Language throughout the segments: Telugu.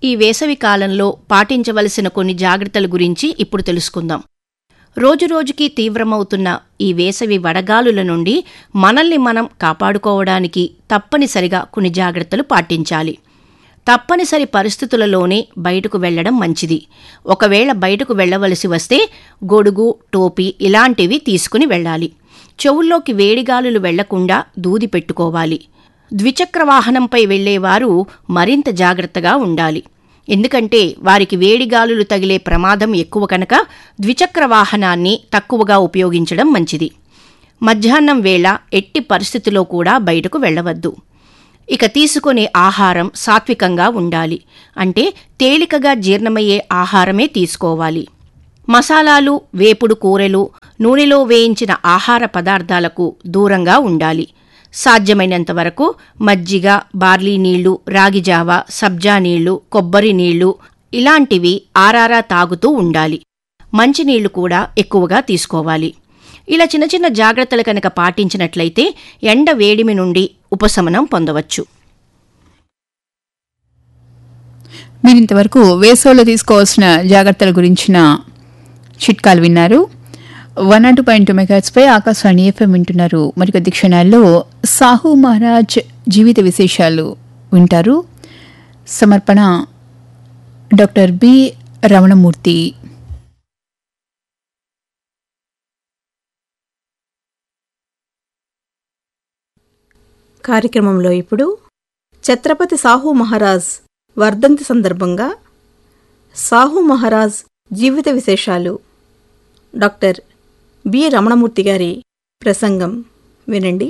ఈ వేసవి కాలంలో పాటించవలసిన కొన్ని జాగ్రత్తల గురించి ఇప్పుడు తెలుసుకుందాం రోజురోజుకి తీవ్రమవుతున్న ఈ వేసవి వడగాలుల నుండి మనల్ని మనం కాపాడుకోవడానికి తప్పనిసరిగా కొన్ని జాగ్రత్తలు పాటించాలి తప్పనిసరి పరిస్థితులలోనే బయటకు వెళ్లడం మంచిది ఒకవేళ బయటకు వెళ్లవలసి వస్తే గొడుగు టోపీ ఇలాంటివి తీసుకుని వెళ్ళాలి చెవుల్లోకి వేడిగాలులు వెళ్లకుండా దూది పెట్టుకోవాలి ద్విచక్ర వాహనంపై వెళ్లేవారు మరింత జాగ్రత్తగా ఉండాలి ఎందుకంటే వారికి వేడిగాలులు తగిలే ప్రమాదం ఎక్కువ కనుక ద్విచక్ర వాహనాన్ని తక్కువగా ఉపయోగించడం మంచిది మధ్యాహ్నం వేళ ఎట్టి పరిస్థితిలో కూడా బయటకు వెళ్లవద్దు ఇక తీసుకునే ఆహారం సాత్వికంగా ఉండాలి అంటే తేలికగా జీర్ణమయ్యే ఆహారమే తీసుకోవాలి మసాలాలు వేపుడు కూరలు నూనెలో వేయించిన ఆహార పదార్థాలకు దూరంగా ఉండాలి సాధ్యమైనంత వరకు మజ్జిగ బార్లీ నీళ్లు రాగిజావ సబ్జా నీళ్లు కొబ్బరి నీళ్లు ఇలాంటివి ఆరారా తాగుతూ ఉండాలి మంచినీళ్లు కూడా ఎక్కువగా తీసుకోవాలి ఇలా చిన్న చిన్న జాగ్రత్తలు కనుక పాటించినట్లయితే ఎండ వేడిమి నుండి ఉపశమనం పొందవచ్చు మీరు ఇంతవరకు వేసవిలో తీసుకోవాల్సిన జాగ్రత్తల గురించిన చిట్కాలు విన్నారు వన్ నాట్ పాయింట్ టూ మెగాట్స్పై ఆకాశవాణి ఎఫ్ఎం వింటున్నారు మరికొద్ది క్షణాల్లో సాహు మహారాజ్ జీవిత విశేషాలు వింటారు సమర్పణ డాక్టర్ బి రమణమూర్తి కార్యక్రమంలో ఇప్పుడు ఛత్రపతి సాహు మహారాజ్ వర్ధంతి సందర్భంగా సాహు మహారాజ్ జీవిత విశేషాలు డాక్టర్ బి రమణమూర్తి గారి ప్రసంగం వినండి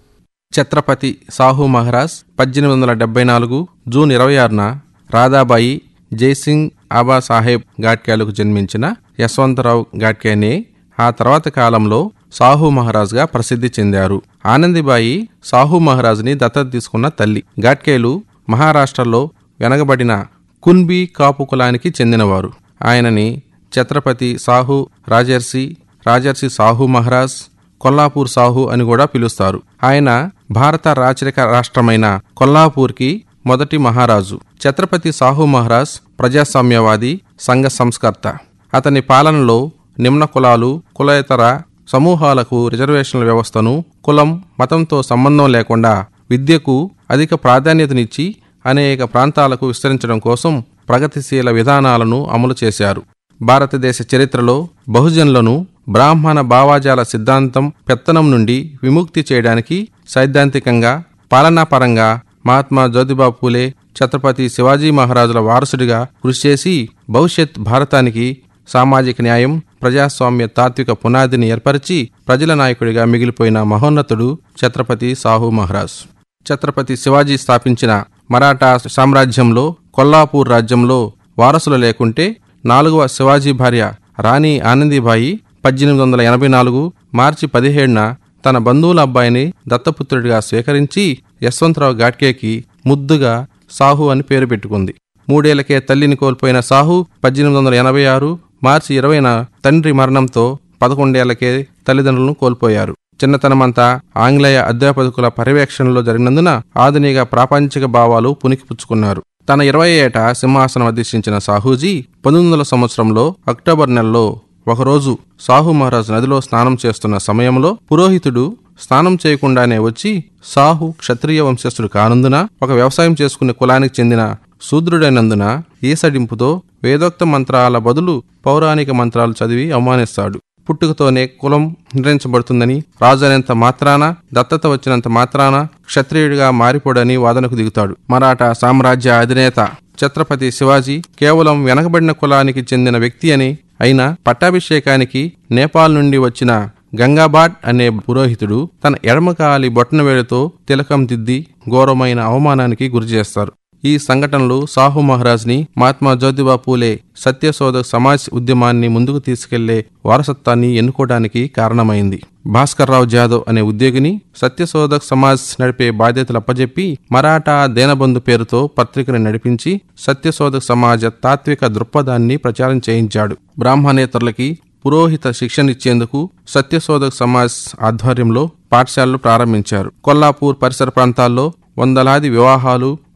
ఛత్రపతి సాహు మహారాజ్ పద్దెనిమిది వందల డెబ్బై నాలుగు జూన్ ఇరవై ఆరున రాధాబాయి జైసింగ్ ఆబా సాహెబ్ ఘాట్కేలకు జన్మించిన యశ్వంతరావు ఘాట్కేనే ఆ తర్వాత కాలంలో సాహు మహారాజ్గా ప్రసిద్ధి చెందారు ఆనందిబాయి సాహు మహారాజ్ని దత్తత తీసుకున్న తల్లి ఘాట్కేలు మహారాష్ట్రలో వెనకబడిన కున్బీ కాపు కులానికి చెందినవారు ఆయనని ఛత్రపతి సాహు రాజర్షి రాజర్షి సాహు మహారాజ్ కొల్లాపూర్ సాహు అని కూడా పిలుస్తారు ఆయన భారత రాచరిక రాష్ట్రమైన కొల్లాపూర్కి మొదటి మహారాజు ఛత్రపతి సాహు మహారాజ్ ప్రజాస్వామ్యవాది సంఘ సంస్కర్త అతని పాలనలో నిమ్న కులాలు కులేతర సమూహాలకు రిజర్వేషన్ల వ్యవస్థను కులం మతంతో సంబంధం లేకుండా విద్యకు అధిక ప్రాధాన్యతనిచ్చి అనేక ప్రాంతాలకు విస్తరించడం కోసం ప్రగతిశీల విధానాలను అమలు చేశారు భారతదేశ చరిత్రలో బహుజనులను బ్రాహ్మణ భావాజాల సిద్ధాంతం పెత్తనం నుండి విముక్తి చేయడానికి సైద్ధాంతికంగా పాలనాపరంగా మహాత్మా జ్యోతిబా పూలే ఛత్రపతి శివాజీ మహారాజుల వారసుడిగా కృషి చేసి భవిష్యత్ భారతానికి సామాజిక న్యాయం ప్రజాస్వామ్య తాత్విక పునాదిని ఏర్పరిచి ప్రజల నాయకుడిగా మిగిలిపోయిన మహోన్నతుడు ఛత్రపతి సాహు మహారాజ్ ఛత్రపతి శివాజీ స్థాపించిన మరాఠా సామ్రాజ్యంలో కొల్లాపూర్ రాజ్యంలో వారసులు లేకుంటే నాలుగవ శివాజీ భార్య రాణి ఆనందీబాయి పద్దెనిమిది వందల ఎనభై నాలుగు మార్చి పదిహేడున తన బంధువుల అబ్బాయిని దత్తపుత్రుడిగా స్వీకరించి యశ్వంతరావు ఘాట్కేకి ముద్దుగా సాహు అని పేరు పెట్టుకుంది మూడేళ్లకే తల్లిని కోల్పోయిన సాహు పద్దెనిమిది వందల ఎనభై ఆరు మార్చి ఇరవైన తండ్రి మరణంతో పదకొండేళ్లకే తల్లిదండ్రులను కోల్పోయారు చిన్నతనమంతా ఆంగ్లేయ అధ్యాపకుల పర్యవేక్షణలో జరిగినందున ఆధునిక ప్రాపంచిక భావాలు పునికిపుచ్చుకున్నారు తన ఇరవై ఏట సింహాసనం అధిష్ఠించిన సాహూజీ పంతొమ్మిది వందల సంవత్సరంలో అక్టోబర్ నెలలో ఒకరోజు సాహు మహారాజ్ నదిలో స్నానం చేస్తున్న సమయంలో పురోహితుడు స్నానం చేయకుండానే వచ్చి సాహు క్షత్రియ వంశస్థుడు కానందున ఒక వ్యవసాయం చేసుకునే కులానికి చెందిన శూద్రుడైనందున ఈసడింపుతో వేదోక్త మంత్రాల బదులు పౌరాణిక మంత్రాలు చదివి అవమానిస్తాడు పుట్టుకతోనే కులం నిర్ణయించబడుతుందని రాజు అనేంత మాత్రాన దత్తత వచ్చినంత మాత్రాన క్షత్రియుడిగా మారిపోడని వాదనకు దిగుతాడు మరాఠా సామ్రాజ్య అధినేత ఛత్రపతి శివాజీ కేవలం వెనకబడిన కులానికి చెందిన వ్యక్తి అని అయినా పట్టాభిషేకానికి నేపాల్ నుండి వచ్చిన గంగాబాట్ అనే పురోహితుడు తన ఎడమకాలి బొట్టనవేలుతో తిలకం దిద్ది ఘోరమైన అవమానానికి గురిచేస్తారు ఈ సంఘటనలు సాహు మహారాజ్ని మహాత్మా జ్యోతిబా పూలే సత్యశోధక్ సమాజ్ ఉద్యమాన్ని ముందుకు తీసుకెళ్లే వారసత్వాన్ని ఎన్నుకోవడానికి కారణమైంది భాస్కర్రావు జాదవ్ అనే ఉద్యోగిని సత్యశోధక్ సమాజ్ నడిపే బాధ్యతలు అప్పజెప్పి మరాఠా దేనబంధు పేరుతో పత్రికను నడిపించి సత్యశోధక్ సమాజ తాత్విక దృక్పథాన్ని ప్రచారం చేయించాడు బ్రాహ్మణేతరులకి పురోహిత శిక్షణిచ్చేందుకు సత్యశోధక్ సమాజ్ ఆధ్వర్యంలో పాఠశాలలు ప్రారంభించారు కొల్లాపూర్ పరిసర ప్రాంతాల్లో వందలాది వివాహాలు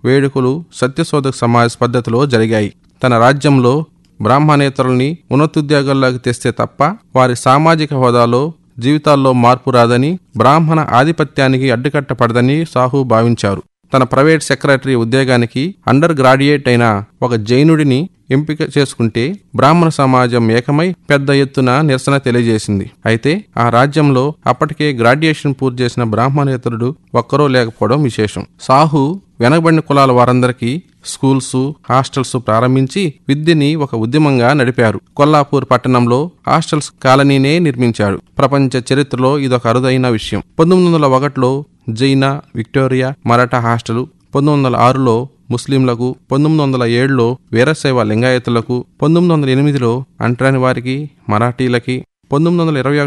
వేడుకలు సత్యశోధక సమాజ్ పద్ధతిలో జరిగాయి తన రాజ్యంలో బ్రాహ్మణేతరుల్ని ఉన్నతోద్యోగాల్లోకి తెస్తే తప్ప వారి సామాజిక హోదాలో జీవితాల్లో మార్పు రాదని బ్రాహ్మణ ఆధిపత్యానికి అడ్డుకట్టపడదని సాహు భావించారు తన ప్రైవేట్ సెక్రటరీ ఉద్యోగానికి అండర్ గ్రాడ్యుయేట్ అయిన ఒక జైనుడిని ఎంపిక చేసుకుంటే బ్రాహ్మణ సమాజం ఏకమై పెద్ద ఎత్తున నిరసన తెలియజేసింది అయితే ఆ రాజ్యంలో అప్పటికే గ్రాడ్యుయేషన్ పూర్తి చేసిన బ్రాహ్మణేతరుడు ఒక్కరూ లేకపోవడం విశేషం సాహు వెనకబడిన కులాల వారందరికీ స్కూల్స్ హాస్టల్స్ ప్రారంభించి విద్యని ఒక ఉద్యమంగా నడిపారు కొల్లాపూర్ పట్టణంలో హాస్టల్స్ కాలనీనే నిర్మించాడు ప్రపంచ చరిత్రలో ఇదొక అరుదైన విషయం పంతొమ్మిది వందల ఒకటిలో జైన విక్టోరియా మరాఠా హాస్టల్ పంతొమ్మిది వందల ఆరులో ముస్లింలకు పంతొమ్మిది వందల ఏడులో వీరశైవ లింగాయతులకు పంతొమ్మిది వందల ఎనిమిదిలో అంటరాని వారికి మరాఠీలకి పంతొమ్మిది వందల ఇరవై